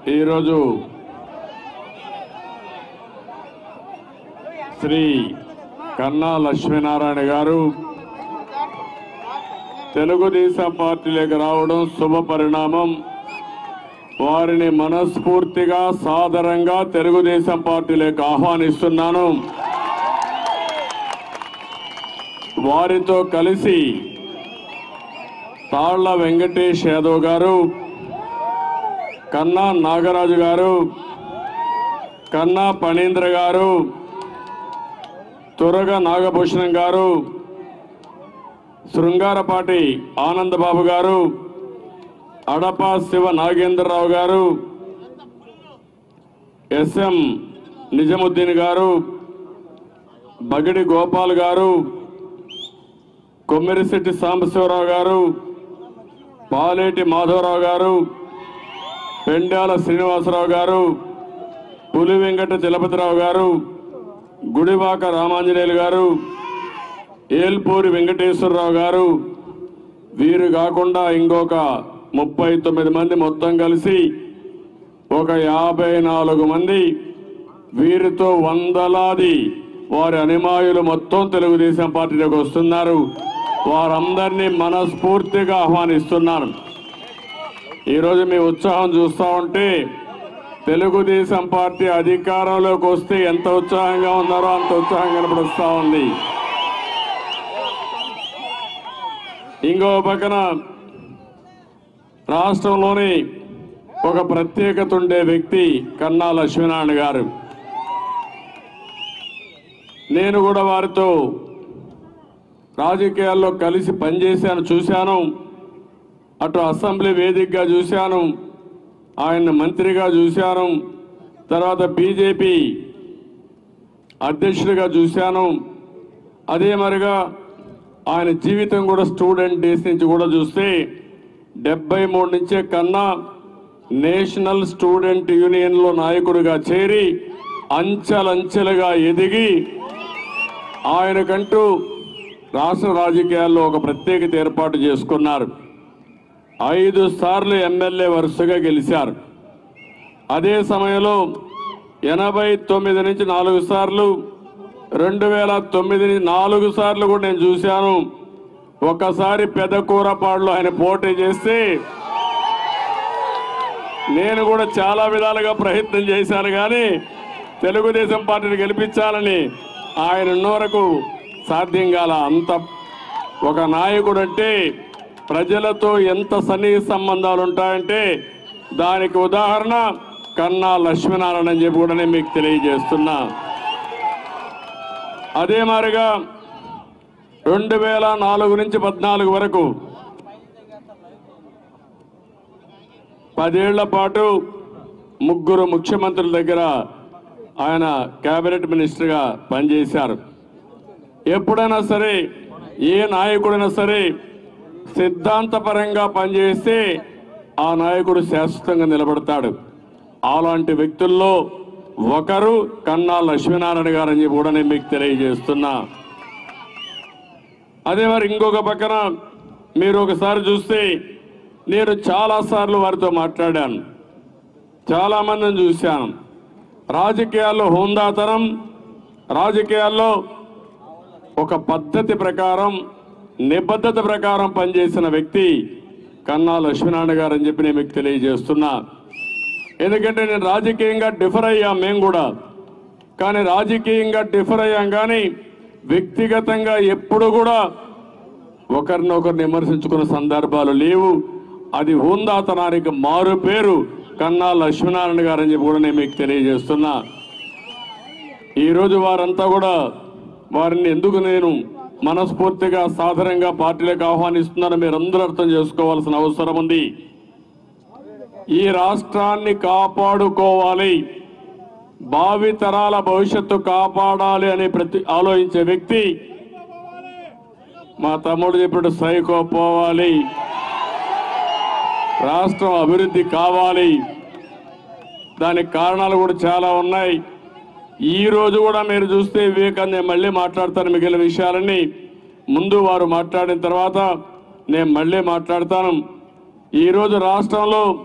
ఈరోజు శ్రీ కన్నా లక్ష్మీనారాయణ గారు తెలుగుదేశం పార్టీలోకి రావడం శుభ పరిణామం వారిని మనస్ఫూర్తిగా సాదరంగా తెలుగుదేశం పార్టీలోకి ఆహ్వానిస్తున్నాను వారితో కలిసి తాళ్ల వెంకటేష్ యాదవ్ గారు కన్నా నాగరాజు గారు కన్నా పణీంద్ర గారు తురగ నాగభూషణం గారు శృంగారపాటి ఆనందబాబు గారు అడప శివ నాగేంద్రరావు గారు ఎస్ఎం నిజముద్దీన్ గారు బగిడి గోపాల్ గారు కొమ్మిరిశెట్టి సాంబశివరావు గారు పాలేటి మాధవరావు గారు పెండాల శ్రీనివాసరావు గారు పులి వెంకట తిలపతిరావు గారు గుడివాక రామాంజనేయులు గారు ఏల్పూరి వెంకటేశ్వరరావు గారు వీరు కాకుండా ఇంకొక ముప్పై తొమ్మిది మంది మొత్తం కలిసి ఒక యాభై నాలుగు మంది వీరితో వందలాది వారి అనుమాయులు మొత్తం తెలుగుదేశం పార్టీలోకి వస్తున్నారు వారందరినీ మనస్ఫూర్తిగా ఆహ్వానిస్తున్నాను ఈరోజు మీ ఉత్సాహం చూస్తూ ఉంటే తెలుగుదేశం పార్టీ అధికారంలోకి వస్తే ఎంత ఉత్సాహంగా ఉన్నారో అంత ఉత్సాహం కనపడుస్తూ ఉంది ఇంకో పక్కన రాష్ట్రంలోని ఒక ప్రత్యేకత ఉండే వ్యక్తి కన్నా లక్ష్మీనారాయణ గారు నేను కూడా వారితో రాజకీయాల్లో కలిసి పనిచేశాను చూశాను అటు అసెంబ్లీ వేదికగా చూశాను ఆయన మంత్రిగా చూశాను తర్వాత బీజేపీ అధ్యక్షుడిగా చూశాను అదే మరిగా ఆయన జీవితం కూడా స్టూడెంట్ డేస్ నుంచి కూడా చూస్తే డెబ్బై మూడు నుంచే కన్నా నేషనల్ స్టూడెంట్ యూనియన్లో నాయకుడిగా చేరి అంచెలంచెలుగా ఎదిగి ఆయనకంటూ రాష్ట్ర రాజకీయాల్లో ఒక ప్రత్యేకత ఏర్పాటు చేసుకున్నారు ఐదు సార్లు ఎమ్మెల్యే వరుసగా గెలిచారు అదే సమయంలో ఎనభై తొమ్మిది నుంచి నాలుగు సార్లు రెండు వేల తొమ్మిది నుంచి నాలుగు సార్లు కూడా నేను చూశాను ఒకసారి పెదకూరపాడులో ఆయన పోటీ చేస్తే నేను కూడా చాలా విధాలుగా ప్రయత్నం చేశాను కానీ తెలుగుదేశం పార్టీని గెలిపించాలని ఆయన ఉన్న వరకు సాధ్యం కాల అంత ఒక నాయకుడు అంటే ప్రజలతో ఎంత సన్నిహిత సంబంధాలు ఉంటాయంటే దానికి ఉదాహరణ కన్నా లక్ష్మీనారాయణ అని చెప్పి కూడా నేను మీకు తెలియజేస్తున్నా అదే మాదిరిగా రెండు వేల నాలుగు నుంచి పద్నాలుగు వరకు పదేళ్ల పాటు ముగ్గురు ముఖ్యమంత్రుల దగ్గర ఆయన కేబినెట్ మినిస్టర్గా పనిచేశారు ఎప్పుడైనా సరే ఏ నాయకుడైనా సరే సిద్ధాంతపరంగా పనిచేస్తే ఆ నాయకుడు శాశ్వతంగా నిలబడతాడు అలాంటి వ్యక్తుల్లో ఒకరు కన్నా లక్ష్మీనారాయణ గారు అని చెప్పి కూడా నేను మీకు తెలియజేస్తున్నా అదే మరి ఇంకొక పక్కన మీరు ఒకసారి చూస్తే నేను చాలా సార్లు వారితో మాట్లాడాను చాలా మందిని చూశాను రాజకీయాల్లో హోందాతనం రాజకీయాల్లో ఒక పద్ధతి ప్రకారం నిబద్ధత ప్రకారం పనిచేసిన వ్యక్తి కన్నా లక్ష్మీనారాయణ గారు అని చెప్పి నేను మీకు తెలియజేస్తున్నా ఎందుకంటే నేను రాజకీయంగా డిఫర్ అయ్యాం మేము కూడా కానీ రాజకీయంగా డిఫర్ అయ్యాం కానీ వ్యక్తిగతంగా ఎప్పుడు కూడా ఒకరినొకరు విమర్శించుకున్న సందర్భాలు లేవు అది హోందాతనానికి మారు పేరు కన్నా లక్ష్మీనారాయణ గారు అని చెప్పి కూడా నేను మీకు తెలియజేస్తున్నా ఈరోజు వారంతా కూడా వారిని ఎందుకు నేను మనస్ఫూర్తిగా సాధారణంగా పార్టీలకు ఆహ్వానిస్తున్నానో మీరందరూ అర్థం చేసుకోవాల్సిన అవసరం ఉంది ఈ రాష్ట్రాన్ని కాపాడుకోవాలి భావి తరాల భవిష్యత్తు కాపాడాలి అని ప్రతి ఆలోచించే వ్యక్తి మా తమ్ముడు చెప్పినట్టు సైకో పోవాలి రాష్ట్రం అభివృద్ధి కావాలి దానికి కారణాలు కూడా చాలా ఉన్నాయి ఈ రోజు కూడా మీరు చూస్తే వివేకాన్ని నేను మళ్ళీ మాట్లాడతాను మిగిలిన విషయాలన్నీ ముందు వారు మాట్లాడిన తర్వాత నేను మళ్ళీ మాట్లాడతాను ఈరోజు రాష్ట్రంలో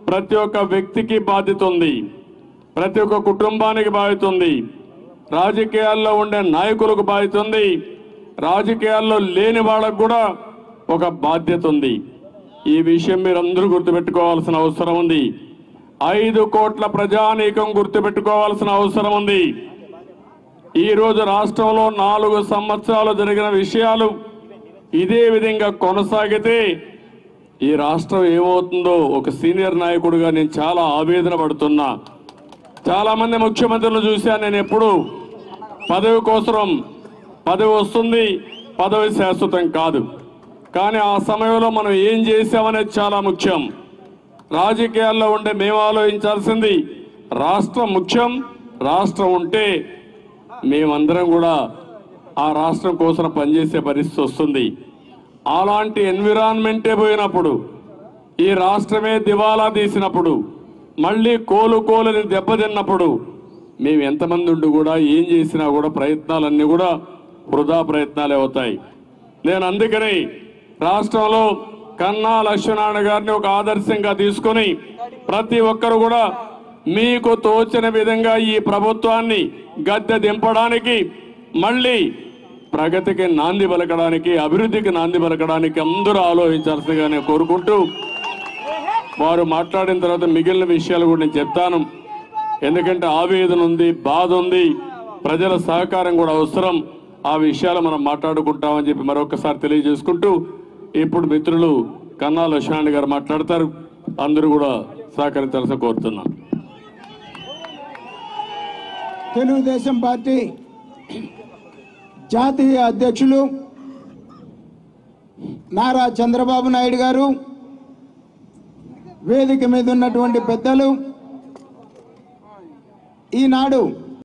ప్రతి ఒక్క వ్యక్తికి బాధ్యత ఉంది ప్రతి ఒక్క కుటుంబానికి బాధ్యత ఉంది రాజకీయాల్లో ఉండే నాయకులకు బాధ్యత ఉంది రాజకీయాల్లో లేని వాళ్ళకు కూడా ఒక బాధ్యత ఉంది ఈ విషయం మీరందరూ గుర్తుపెట్టుకోవాల్సిన అవసరం ఉంది ఐదు కోట్ల ప్రజానీకం గుర్తుపెట్టుకోవాల్సిన అవసరం ఉంది ఈ రోజు రాష్ట్రంలో నాలుగు సంవత్సరాలు జరిగిన విషయాలు ఇదే విధంగా కొనసాగితే ఈ రాష్ట్రం ఏమవుతుందో ఒక సీనియర్ నాయకుడిగా నేను చాలా ఆవేదన పడుతున్నా చాలా మంది ముఖ్యమంత్రులు చూశాను నేను ఎప్పుడు పదవి కోసం పదవి వస్తుంది పదవి శాశ్వతం కాదు కానీ ఆ సమయంలో మనం ఏం చేశామనేది చాలా ముఖ్యం రాజకీయాల్లో ఉండే మేము ఆలోచించాల్సింది రాష్ట్రం ముఖ్యం రాష్ట్రం ఉంటే మేమందరం కూడా ఆ రాష్ట్రం కోసం పనిచేసే పరిస్థితి వస్తుంది అలాంటి ఎన్విరాన్మెంటే పోయినప్పుడు ఈ రాష్ట్రమే దివాలా తీసినప్పుడు మళ్ళీ కోలు కోలని దెబ్బతిన్నప్పుడు మేము ఎంతమంది ఉండి కూడా ఏం చేసినా కూడా ప్రయత్నాలన్నీ కూడా వృధా ప్రయత్నాలే అవుతాయి నేను అందుకని రాష్ట్రంలో కన్నా లక్ష్మీనారాయణ గారిని ఒక ఆదర్శంగా తీసుకొని ప్రతి ఒక్కరు కూడా మీకు తోచిన విధంగా ఈ ప్రభుత్వాన్ని గద్దె దింపడానికి మళ్ళీ ప్రగతికి నాంది పలకడానికి అభివృద్ధికి నాంది పలకడానికి అందరూ ఆలోచించాల్సిందిగా నేను కోరుకుంటూ వారు మాట్లాడిన తర్వాత మిగిలిన విషయాలు కూడా నేను చెప్తాను ఎందుకంటే ఆవేదన ఉంది బాధ ఉంది ప్రజల సహకారం కూడా అవసరం ఆ విషయాలు మనం మాట్లాడుకుంటామని చెప్పి మరొకసారి తెలియజేసుకుంటూ ఇప్పుడు మిత్రులు కన్నా లక్ష్మణ్ గారు మాట్లాడతారు అందరూ కూడా సహకరించాల్సి కోరుతున్నాను తెలుగుదేశం పార్టీ జాతీయ అధ్యక్షులు నారా చంద్రబాబు నాయుడు గారు వేదిక మీద ఉన్నటువంటి పెద్దలు ఈనాడు